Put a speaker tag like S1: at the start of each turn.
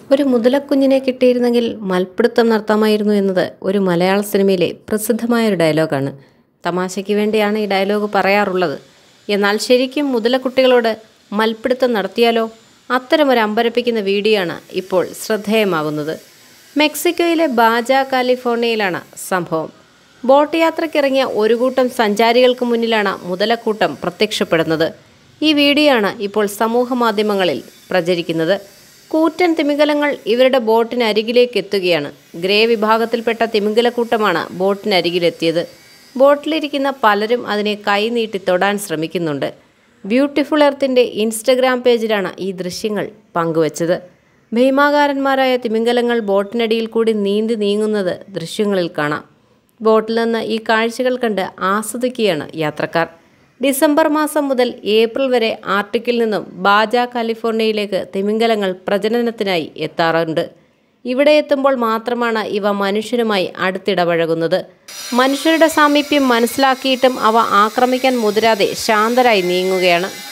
S1: ഒരു മുതലക്കുഞ്ഞിനെ കിട്ടിയിരുന്നെങ്കിൽ മൽപ്പിടുത്തം നടത്താമായിരുന്നു എന്നത് ഒരു മലയാള സിനിമയിലെ പ്രസിദ്ധമായ ഒരു ഡയലോഗാണ് തമാശയ്ക്ക് വേണ്ടിയാണ് ഈ ഡയലോഗ് പറയാറുള്ളത് എന്നാൽ ശരിക്കും മുതലക്കുട്ടികളോട് മൽപ്പിടുത്തം നടത്തിയാലോ അത്തരമൊരു അമ്പരപ്പിക്കുന്ന വീഡിയോ ആണ് ഇപ്പോൾ ശ്രദ്ധേയമാകുന്നത് മെക്സിക്കോയിലെ ബാജ കാലിഫോർണിയയിലാണ് സംഭവം ബോട്ട് യാത്രക്കിറങ്ങിയ ഒരു കൂട്ടം സഞ്ചാരികൾക്ക് മുന്നിലാണ് മുതലക്കൂട്ടം പ്രത്യക്ഷപ്പെടുന്നത് ഈ വീഡിയോ ആണ് ഇപ്പോൾ സമൂഹ മാധ്യമങ്ങളിൽ പ്രചരിക്കുന്നത് കൂറ്റൻ തിമിംഗലങ്ങൾ ഇവരുടെ ബോട്ടിനരികിലേക്ക് എത്തുകയാണ് ഗ്രേ വിഭാഗത്തിൽപ്പെട്ട തിമിംഗലക്കൂട്ടമാണ് ബോട്ടിനരികിലെത്തിയത് ബോട്ടിലിരിക്കുന്ന പലരും അതിനെ കൈനീട്ടി തൊടാൻ ശ്രമിക്കുന്നുണ്ട് ബ്യൂട്ടിഫുൾ എർത്തിൻ്റെ ഇൻസ്റ്റഗ്രാം പേജിലാണ് ഈ ദൃശ്യങ്ങൾ പങ്കുവച്ചത് ഭീമാകാരന്മാരായ തിമിംഗലങ്ങൾ ബോട്ടിനടിയിൽ കൂടി നീന്തി നീങ്ങുന്നത് ദൃശ്യങ്ങളിൽ കാണാം ബോട്ടിൽ നിന്ന് ഈ കാഴ്ചകൾ കണ്ട് ആസ്വദിക്കുകയാണ് യാത്രക്കാർ ഡിസംബർ മാസം മുതൽ ഏപ്രിൽ വരെ ആർട്ടിക്കിൽ നിന്നും ബാജ കാലിഫോർണിയയിലേക്ക് തിമിംഗലങ്ങൾ പ്രജനനത്തിനായി എത്താറുണ്ട് ഇവിടെ എത്തുമ്പോൾ മാത്രമാണ് ഇവ മനുഷ്യരുമായി അടുത്തിടപഴകുന്നത് മനുഷ്യരുടെ സാമീപ്യം മനസ്സിലാക്കിയിട്ടും അവ ആക്രമിക്കാൻ മുതിരാതെ ശാന്തരായി നീങ്ങുകയാണ്